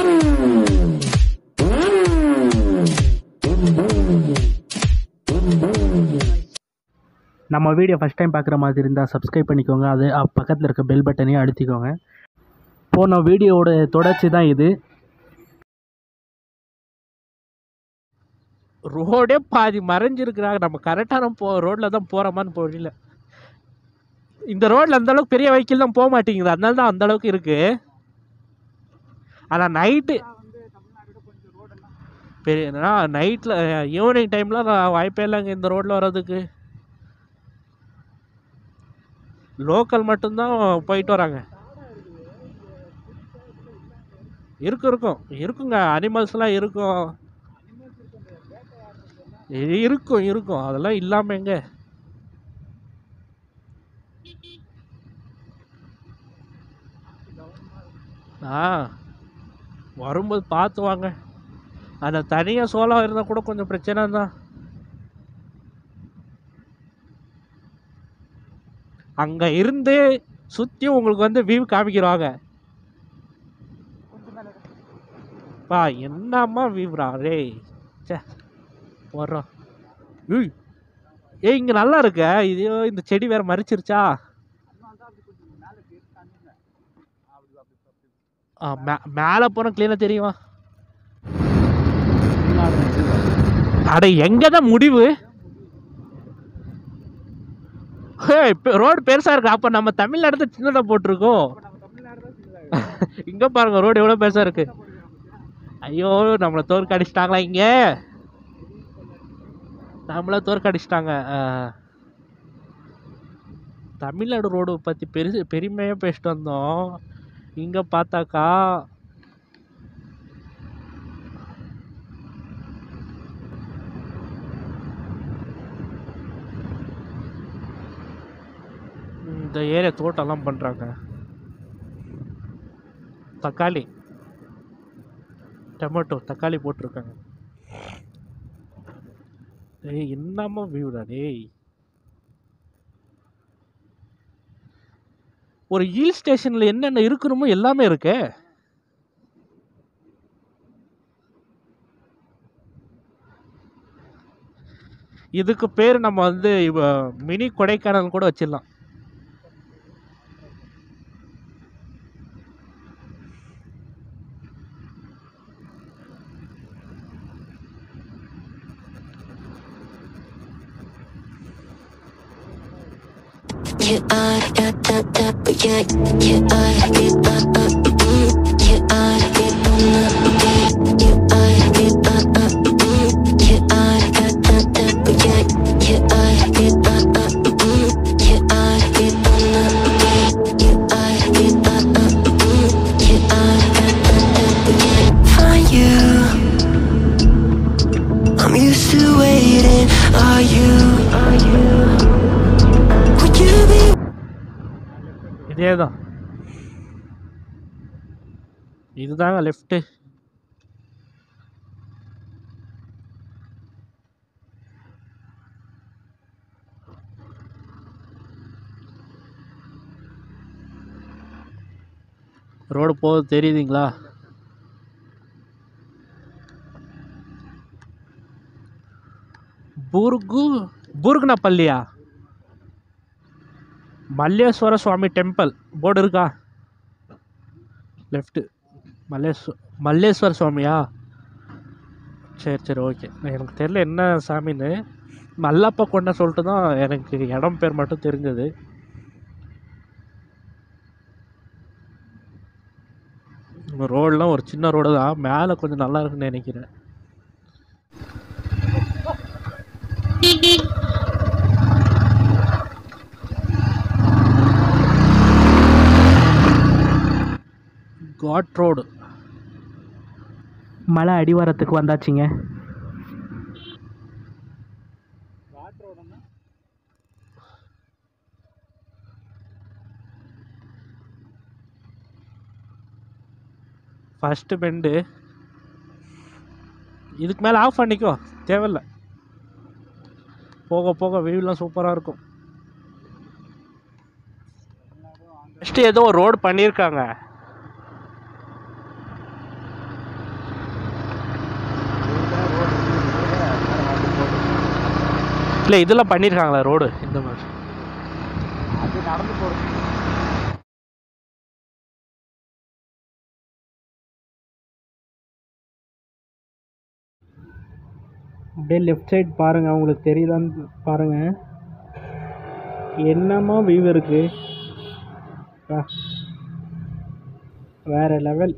நம்ம video first time பார்க்குற மாதிரி இருந்தால் சப்ஸ்கிரைப் பண்ணிக்கோங்க அது பக்கத்தில் இருக்க பெல் பட்டனையும் அழுத்திக்கோங்க போன வீடியோவோட தொடர்ச்சி தான் இது ரோடே பாதி மறைஞ்சிருக்கிறாங்க நம்ம கரெக்டான போ ரோட்டில் தான் போகிறோமான்னு புரியல இந்த ரோட்டில் அந்த அளவுக்கு பெரிய வெஹிக்கிள் தான் போக மாட்டேங்குது அதனால தான் அந்த அளவுக்கு இருக்கு ஆனால் நைட்டு பெரிய நைட்டில் ஈவினிங் டைமில் வாய்ப்பே இல்லைங்க இந்த ரோட்டில் வர்றதுக்கு லோக்கல் மட்டும்தான் போயிட்டு வராங்க இருக்கும் இருக்கும் இருக்குங்க அனிமல்ஸ்லாம் இருக்கும் இ- இருக்கும் இருக்கும் அதெல்லாம் இல்லாம எங்க ஆ வரும்போது பார்த்து வாங்க அந்த தனியாக சோளம் இருந்தால் கூட கொஞ்சம் பிரச்சனை தான் அங்கே இருந்து சுற்றி உங்களுக்கு வந்து வியூ காமிக்கிறாங்க பா என்னம்மா வியூரா டேய் சே வர்றோம் ஏய் ஏய் இங்கே நல்லா இருக்க இது இந்த செடி வேற மறிச்சிருச்சா ஆ மே மேலே போனால் க்ளீனாக தெரியுமா அட எங்கே தான் முடிவு ரோடு பெருசாக இருக்கு அப்போ நம்ம தமிழ்நாடு சின்னதாக போட்டிருக்கோம் இங்கே பாருங்க ரோடு எவ்வளோ பெருசாக இருக்கு ஐயோ நம்மளை தோற்கடிச்சிட்டாங்களா இங்கே நம்மள தோற்கடிச்சிட்டாங்க அஹ், தமிழ்நாடு ரோடு பற்றி பெருசு பெருமையாக பேசிட்டு வந்தோம் இங்கே பார்த்தாக்கா இந்த ஏரியா தோட்டம்லாம் பண்ணுறாங்க தக்காளி டொமேட்டோ தக்காளி போட்டிருக்காங்க ஏய் என்னம்மா வியூடா டேய் ஒரு ஹில் ஸ்டேஷன்ல என்னென்ன இருக்கணுமோ எல்லாமே இருக்கே இதுக்கு பேர் நம்ம வந்து இவ மினி கொடைக்கானல் கூட வச்சிடலாம் You are, yeah, da, da, but yeah, you are, yeah, uh, uh, mm, you are, yeah, mm, yeah, you are, yeah, uh, uh, mm, you are, yeah, da, da, but yeah, you are, yeah, uh, uh, mm, you are, yeah, mm, yeah, you are, yeah, uh, uh, mm, you are, yeah, da, da, but yeah, find you. I'm used to waiting. Are you? Are you? Would you be? இதே தான் இதுதாங்க left road போகுது தெரியுதுங்களா ಬೂರ್ಗು ಬೂರ್ಗನಪಲ್ಲಿಯಾ Malleswara Swamy temple board இருக்கா left மல்லேஸ்வ மல்லேஸ்வர சுவாமியா சரி சரி ஓகே எனக்கு தெரில என்ன சாமின்னு மல்லப்ப கொண்ட சொல்லிட்டு தான் எனக்கு இடம் பேர் மட்டும் தெரிஞ்சது ரோடெலாம் ஒரு சின்ன ரோடு தான் மேலே கொஞ்சம் நல்லா இருக்குன்னு நினைக்கிறேன் காட் ரோடு மலை அடிவாரத்துக்கு வந்தாச்சுங்க ஃபஸ்ட்டு பெண்டு இதுக்கு மேலே ஆஃப் பண்ணிக்கோ தேவையில்ல போக போக வியூலாம் சூப்பராக இருக்கும் ஃபஸ்ட்டு ஏதோ ஒரு ரோடு பண்ணியிருக்காங்க இல்லை இதெல்லாம் பண்ணியிருக்காங்களா ரோடு இந்த மாதிரி அது நடந்து போகிறது அப்படியே லெஃப்ட் சைடு பாருங்க உங்களுக்கு தெரியுதான்னு பாருங்க என்னமா வியூ இருக்கு ஆ. வேற லெவல்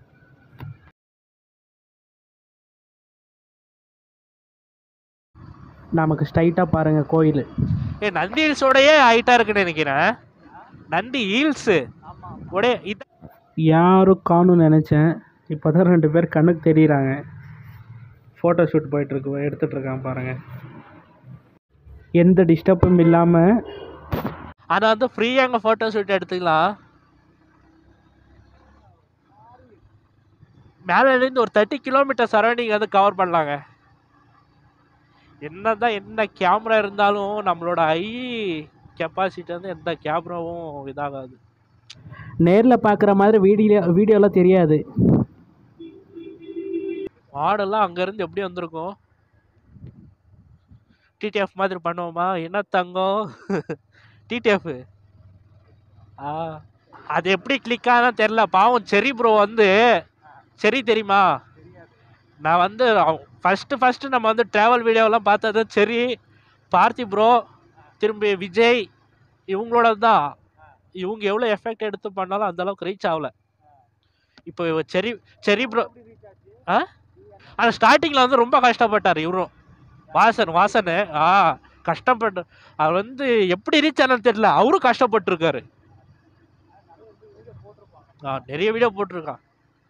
நமக்கு ஸ்ட்ரைட்டாக பாருங்க கோயில் ஏ நந்தி ஹில்ஸோடயே ஹைட்டாக இருக்குன்னு நினைக்கிறேன் நந்தி ஹில்ஸு உடைய இது யாரும் காணும்னு நினச்சேன் இப்போ தான் ரெண்டு பேர் கண்ணுக்கு தெரியுறாங்க ஃபோட்டோ ஷூட் போயிட்டுருக்கு எடுத்துகிட்டு இருக்கான் பாருங்கள் எந்த டிஸ்டர்பும் இல்லாமல் ஆனால் வந்து ஃப்ரீயாக அங்கே ஃபோட்டோ ஷூட் எடுத்துக்கலாம் மேலேருந்து ஒரு தேர்ட்டி கிலோமீட்டர் சரௌண்டிங் வந்து கவர் பண்ணலாங்க என்னதான் என்ன கேமரா இருந்தாலும் நம்மளோட ஐ கெப்பாசிட்டி வந்து எந்த கேமராவும் இதாகாது நேரில் பார்க்குற மாதிரி வீடியோ வீடியோலாம் தெரியாது மாடெல்லாம் அங்கேருந்து எப்படி வந்திருக்கும் டிடிஎஃப் மாதிரி பண்ணுவோமா என்ன தங்கம் டிடிஎஃப் ஆ அது எப்படி கிளிக் ஆனா தெரில பாவம் செரி ப்ரோ வந்து செரி தெரியுமா நான் வந்து ஃபஸ்ட்டு ஃபஸ்ட்டு நம்ம வந்து ட்ராவல் வீடியோலாம் பார்த்தது செரி பார்த்தி ப்ரோ திரும்பி விஜய் இவங்களோட தான் இவங்க எவ்வளோ எஃபெக்ட் எடுத்து பண்ணாலும் அந்த அளவுக்கு ரீச் ஆகல இப்போ இவ செரி செரி ப்ரோ ஆ ஆனால் ஸ்டார்டிங்கில் வந்து ரொம்ப கஷ்டப்பட்டார் இவரும் வாசன் வாசன் ஆ கஷ்டப்பட்டு அவர் வந்து எப்படி ரீச் ஆனது தெரியல அவரும் கஷ்டப்பட்டிருக்காரு ஆ நிறைய வீடியோ போட்டிருக்கான்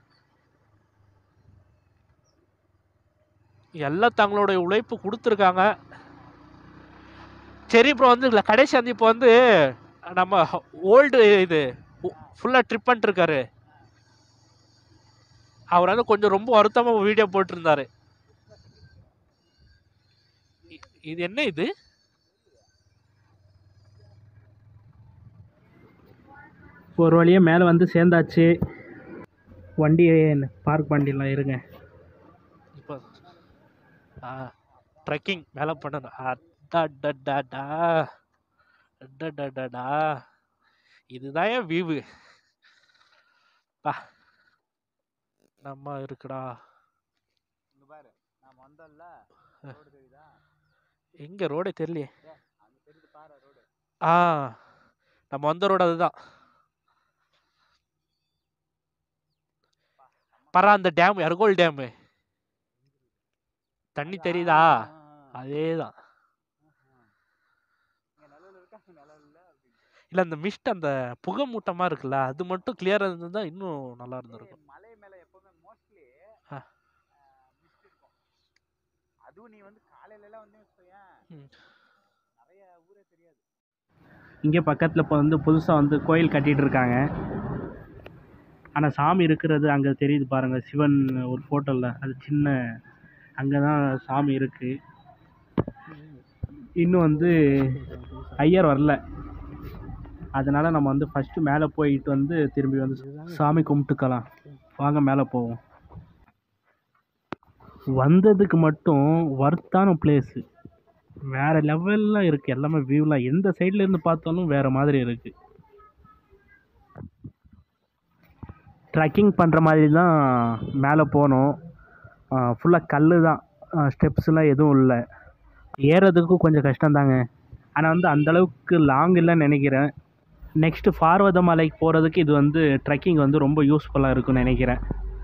எல்லாம் தங்களுடைய உழைப்பு கொடுத்துருக்காங்க சரி ப்ரோ வந்து இல்லை கடைசி வந்து இப்போ வந்து நம்ம ஓல்டு இது ஃபுல்லாக ட்ரிப் பண்ணிட்டுருக்காரு அவர் வந்து கொஞ்சம் ரொம்ப வருத்தமாக வீடியோ போட்டிருந்தாரு இ- இது என்ன இது ஒரு வழியாக மேலே வந்து சேர்ந்தாச்சு வண்டியை பார்க் பண்ணிடலாம் இருங்க இப்போ ஆ ட்ரெக்கிங் மேலே பண்ணணும் அடடடடா அடடடடா இதுதான் ஏன் வியூவு பா நம்ம இருக்குடா எங்க ரோடே தெரியலையே ஆ நம்ம வந்த ரோடு அதுதான் பரா அந்த டேம் எர்கோல் டேமு தண்ணி தெரியுதா அதேதான் இல்ல அந்த மிஸ்ட் அந்த புகை மூட்டமா இருக்குல்ல அது மட்டும் கிளியரா இருந்திருந்தா இன்னும் நல்லா இருந்திருக்கும் மலை மேல எப்பவுமே மோஸ்ட்லி ஆ. மிஸ்ட் இருக்கும் அதுவும் நீ வந்து காலையில எல்லாம் வந்து வச்சுக்கோயேன் ம். நிறைய ஊரே தெரியாது இங்கே பக்கத்தில் இப்போ வந்து புதுசாக வந்து கோயில் கட்டிகிட்டு இருக்காங்க ஆனால் சாமி இருக்கிறது அங்கே தெரியுது பாருங்கள் சிவன் ஒரு ஃபோட்டோவில் அது சின்ன அங்கே தான் சாமி இருக்குது இன்னும் வந்து ஐயர் வரல அதனால் நம்ம வந்து ஃபஸ்ட்டு மேலே போயிட்டு வந்து திரும்பி வந்து சாமி கும்பிட்டுக்கலாம் வாங்க மேலே போவோம் வந்ததுக்கு மட்டும் ஒர்த்தான பிளேஸு வேறு லெவலில் இருக்குது எல்லாமே வியூலாம் எந்த சைடில் இருந்து பார்த்தாலும் வேறு மாதிரி இருக்குது ட்ரெக்கிங் பண்ணுற மாதிரி தான் மேலே போனோம் ஃபுல்லாக கல் தான் ஸ்டெப்ஸ்லாம் எதுவும் இல்லை ஏறுறதுக்கும் கொஞ்சம் கஷ்டம்தாங்க ஆனால் வந்து அந்தளவுக்கு லாங் இல்லைன்னு நினைக்கிறேன் நெக்ஸ்ட்டு பார்வத மலைக்கு போகிறதுக்கு இது வந்து ட்ரெக்கிங் வந்து ரொம்ப யூஸ்ஃபுல்லாக இருக்கும்னு நினைக்கிறேன்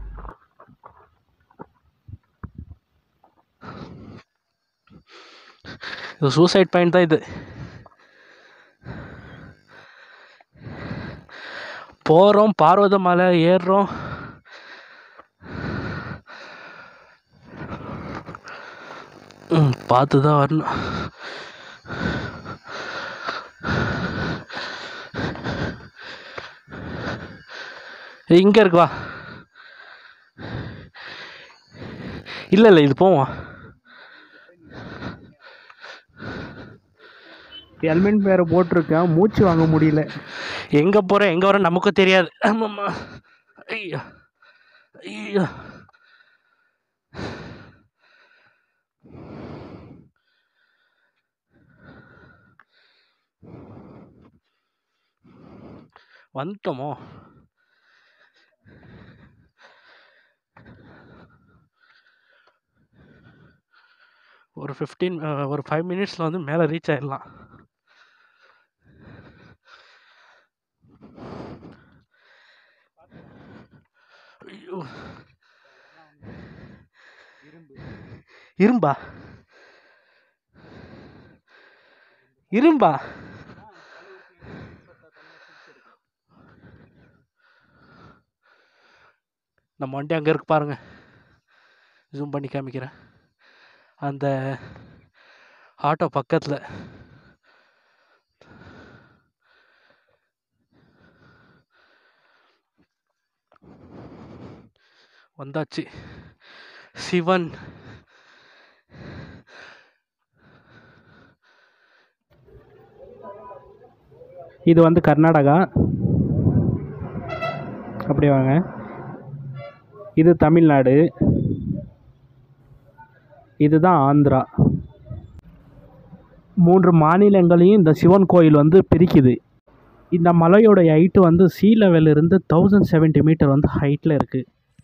இது சூசைட் பாயிண்ட் தான் இது போகிறோம் பார்வத மலை ஏறுறோம் ம் பார்த்து தான் வரணும் இங்கே இருக்கு வா இல்லை இல்லை இது போவோம் ஹெல்மெட் வேறு போட்டிருக்கேன் மூச்சு வாங்க முடியல எங்கே போகிறேன் எங்கே வரேன் நமக்கும் தெரியாது ஆமாம்மா ஐயோ ஐயோ வந்துட்டோமோ ஒரு ஃபிஃப்டீன் ஒரு ஃபைவ் மினிட்ஸில் வந்து மேலே ரீச் ஆயிடலாம் ஐயோ இரும்பு இரும்பா இரும்பா நம்ம வண்டி அங்கே இருக்கு பாருங்க ஜூம் பண்ணி காமிக்கிறேன் அந்த ஆட்டோ பக்கத்தில் வந்தாச்சு சிவன் இது வந்து கர்நாடகா அப்படி வாங்க இது தமிழ்நாடு இதுதான் ஆந்திரா மூன்று மாநிலங்களையும் இந்த சிவன் கோயில் வந்து பிரிக்குது இந்த மலையோட ஹைட்டு வந்து சீ லெவல் இருந்து தௌசண்ட் செவன்ட்டி மீட்டர் வந்து ஹைட்டில் இருக்குது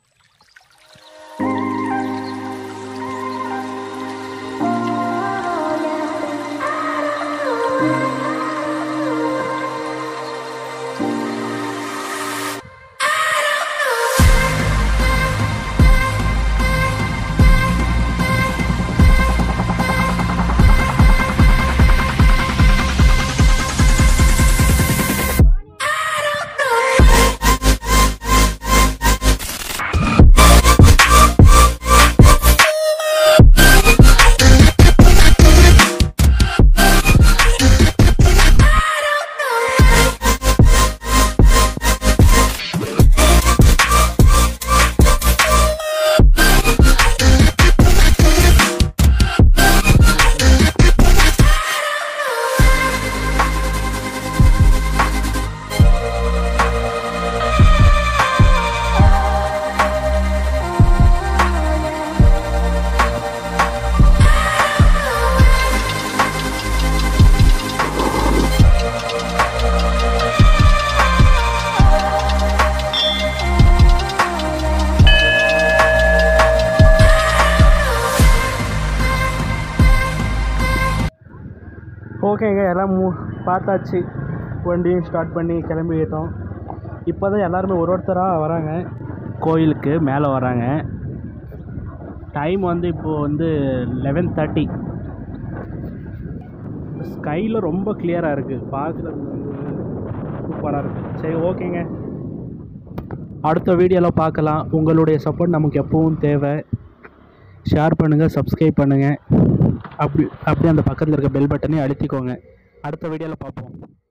ஓகேங்க எல்லாம் மூ பார்த்தாச்சு வண்டியும் ஸ்டார்ட் பண்ணி கிளம்பிட்டோம் இப்போ தான் எல்லாருமே ஒரு ஒருத்தராக வராங்க கோயிலுக்கு மேலே வராங்க டைம் வந்து இப்போது வந்து லெவன் தேர்ட்டி ஸ்கையில் ரொம்ப கிளியராக இருக்குது பார்க்குறது வந்து சூப்பராக இருக்குது சரி ஓகேங்க அடுத்த வீடியோவில் பார்க்கலாம் உங்களுடைய சப்போர்ட் நமக்கு எப்பவும் தேவை ஷேர் பண்ணுங்கள் சப்ஸ்கிரைப் பண்ணுங்கள் அப்படி அப்படியே அந்த பக்கத்தில் இருக்க பெல் பட்டனையும் அழுத்திக்கோங்க அடுத்த வீடியோவில் பார்ப்போம்